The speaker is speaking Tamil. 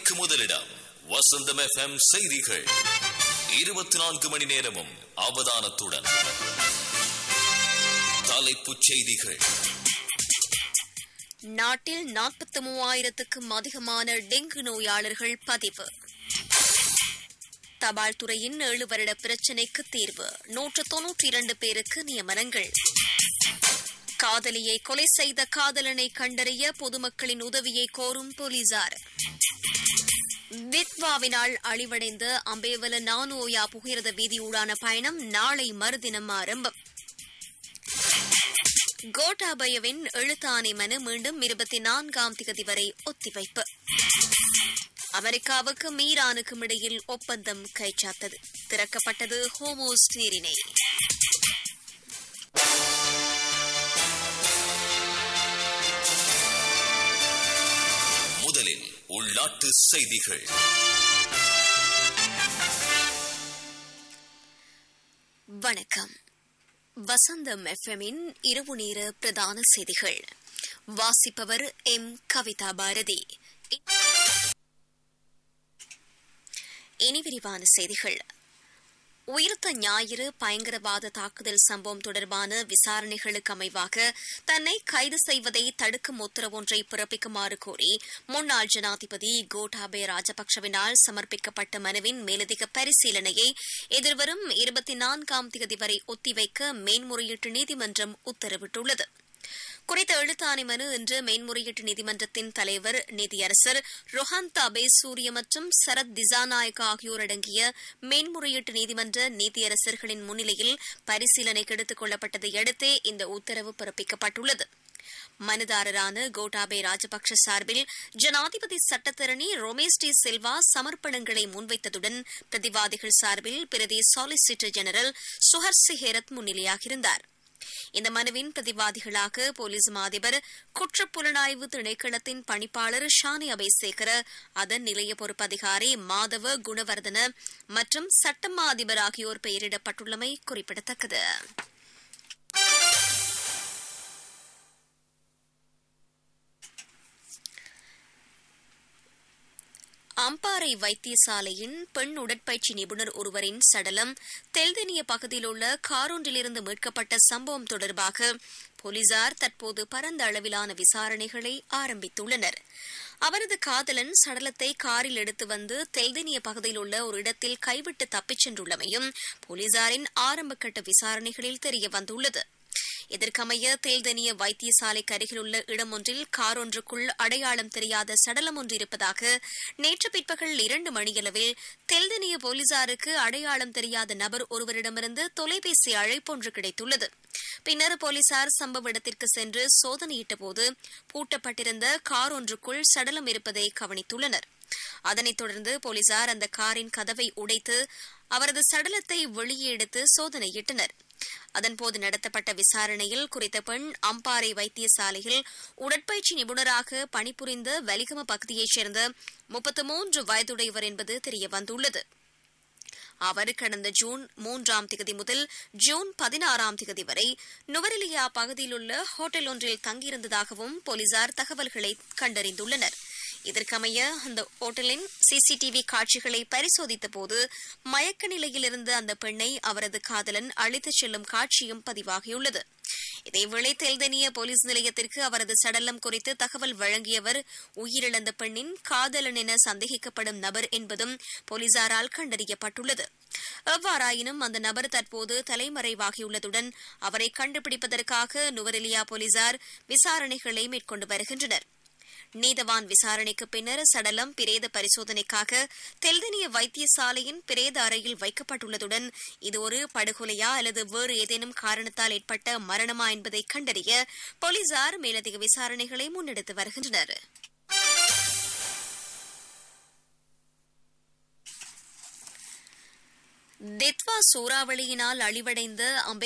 செய்திகளுக்கு முதலிடம் வசந்தம் எஃப்எம் செய்திகள் இருபத்தி நான்கு மணி நேரமும் அவதானத்துடன் தலைப்புச் செய்திகள் நாட்டில் நாற்பத்தி மூவாயிரத்துக்கும் அதிகமான டெங்கு நோயாளர்கள் பதிவு தபால் துறையின் ஏழு வருட பிரச்சினைக்கு தீர்வு நூற்று தொன்னூற்றி இரண்டு பேருக்கு நியமனங்கள் காதலியை கொலை செய்த காதலனை கண்டறிய பொதுமக்களின் உதவியை கோரும் போலீசார் வித்வாவினால் அழிவடைந்த அம்பேவல நானோயா புகிரத வீதியூடான பயணம் நாளை மறுதினம் ஆரம்பம் கோட்டாபயவின் எழுத்தாணை மனு மீண்டும் இருபத்தி நான்காம் திகதி வரை ஒத்திவைப்பு அமெரிக்காவுக்கும் ஈரானுக்கும் இடையில் ஒப்பந்தம் கைச்சாத்தது திறக்கப்பட்டது ஹோமோஸ் நீரிணை முதலில் உள்நாட்டு செய்திகள் வணக்கம் வசந்தம் எஃப்எம்மின் இரவு நேர பிரதான செய்திகள் வாசிப்பவர் எம் கவிதா பாரதி இனி விரிவான செய்திகள் உயிர்த்த ஞாயிறு பயங்கரவாத தாக்குதல் சம்பவம் தொடர்பான விசாரணைகளுக்கு அமைவாக தன்னை கைது செய்வதை தடுக்கும் உத்தரவொன்றை பிறப்பிக்குமாறு கோரி முன்னாள் ஜனாதிபதி கோட்டாபய ராஜபக்சவினால் சமர்ப்பிக்கப்பட்ட மனுவின் மேலதிக பரிசீலனையை எதிர்வரும் இருபத்தி நான்காம் தேதி வரை ஒத்திவைக்க மேன்முறையீட்டு நீதிமன்றம் உத்தரவிட்டுள்ளது குறித்த எழுத்தாணை மனு இன்று மேன்முறையீட்டு நீதிமன்றத்தின் தலைவர் நீதியரசர் ரொஹாந்தா பேசூரிய மற்றும் சரத் திசாநாயக் ஆகியோர் அடங்கிய மேன்முறையீட்டு நீதிமன்ற நீதியரசர்களின் முன்னிலையில் பரிசீலனைக்கு எடுத்துக் கொள்ளப்பட்டதை அடுத்தே இந்த உத்தரவு பிறப்பிக்கப்பட்டுள்ளது மனுதாரரான கோட்டாபே ராஜபக்ஷ சார்பில் ஜனாதிபதி சட்டத்தரணி ரொமேஷ் டி சில்வா சமர்ப்பணங்களை முன்வைத்ததுடன் பிரதிவாதிகள் சார்பில் பிரதி சாலிசிட்டர் ஜெனரல் சுஹர்சி ஹேரத் முன்னிலையாகியிருந்தாா் இந்த மனுவின் பிரதிவாதிகளாக போலீஸ் மாதிபர் குற்றப்புலனாய்வு திணைக்களத்தின் பணிப்பாளர் ஷானி அபேசேகர அதன் நிலைய பொறுப்பு அதிகாரி மாதவ குணவர்தன மற்றும் சட்டமா அதிபர் ஆகியோர் பெயரிடப்பட்டுள்ளமை குறிப்பிடத்தக்கது அம்பாறை வைத்தியசாலையின் பெண் உடற்பயிற்சி நிபுணர் ஒருவரின் சடலம் தெல்தெனிய பகுதியில் உள்ள காரொன்றிலிருந்து மீட்கப்பட்ட சம்பவம் தொடர்பாக போலீசார் தற்போது பரந்த அளவிலான விசாரணைகளை ஆரம்பித்துள்ளனர் அவரது காதலன் சடலத்தை காரில் எடுத்து வந்து தெல்தெனிய பகுதியில் உள்ள ஒரு இடத்தில் கைவிட்டு தப்பிச் சென்றுள்ளமையும் போலீசாரின் ஆரம்பகட்ட விசாரணைகளில் தெரியவந்துள்ளது இதற்கமைய தேல்தனிய வைத்தியசாலைக்கு அருகிலுள்ள இடம் ஒன்றில் கார் ஒன்றுக்குள் அடையாளம் தெரியாத சடலம் ஒன்று இருப்பதாக நேற்று பிற்பகல் இரண்டு மணியளவில் தெல்தனிய போலீசாருக்கு அடையாளம் தெரியாத நபர் ஒருவரிடமிருந்து தொலைபேசி அழைப்பு ஒன்று கிடைத்துள்ளது பின்னர் போலீசார் சம்பவ இடத்திற்கு சென்று சோதனையிட்டபோது பூட்டப்பட்டிருந்த கார் ஒன்றுக்குள் சடலம் இருப்பதை கவனித்துள்ளனர் அதனைத் தொடர்ந்து போலீசார் அந்த காரின் கதவை உடைத்து அவரது சடலத்தை வெளியே எடுத்து சோதனையிட்டனர் அதன்போது நடத்தப்பட்ட விசாரணையில் குறித்த பெண் அம்பாறை வைத்தியசாலையில் உடற்பயிற்சி நிபுணராக பணிபுரிந்த வலிகம பகுதியைச் சேர்ந்த முப்பத்து மூன்று வயதுடையவர் என்பது தெரியவந்துள்ளது அவர் கடந்த ஜூன் மூன்றாம் திகதி முதல் ஜூன் பதினாறாம் திகதி வரை நுவரெலியா பகுதியில் உள்ள ஹோட்டல் ஒன்றில் தங்கியிருந்ததாகவும் போலீசார் தகவல்களை கண்டறிந்துள்ளனா் இதற்கமைய அந்த ஓட்டலின் சிசிடிவி காட்சிகளை பரிசோதித்த போது மயக்க நிலையில் இருந்த அந்த பெண்ணை அவரது காதலன் அழைத்துச் செல்லும் காட்சியும் பதிவாகியுள்ளது இதேவேளை தெல்தனிய போலீஸ் நிலையத்திற்கு அவரது சடலம் குறித்து தகவல் வழங்கியவர் உயிரிழந்த பெண்ணின் காதலன் என சந்தேகிக்கப்படும் நபர் என்பதும் போலீசாரால் கண்டறியப்பட்டுள்ளது எவ்வாறாயினும் அந்த நபர் தற்போது தலைமறைவாகியுள்ளதுடன் அவரை கண்டுபிடிப்பதற்காக நுவரெலியா போலீசார் விசாரணைகளை மேற்கொண்டு வருகின்றனா் நீதவான் விசாரணைக்கு பின்னர் சடலம் பிரேத பரிசோதனைக்காக தெல்தனிய வைத்தியசாலையின் பிரேத அறையில் வைக்கப்பட்டுள்ளதுடன் இது ஒரு படுகொலையா அல்லது வேறு ஏதேனும் காரணத்தால் ஏற்பட்ட மரணமா என்பதை கண்டறிய போலீசார் மேலதிக விசாரணைகளை முன்னெடுத்து வருகின்றனர் தித்வா சூறாவளியினால் அழிவடைந்த அம்பே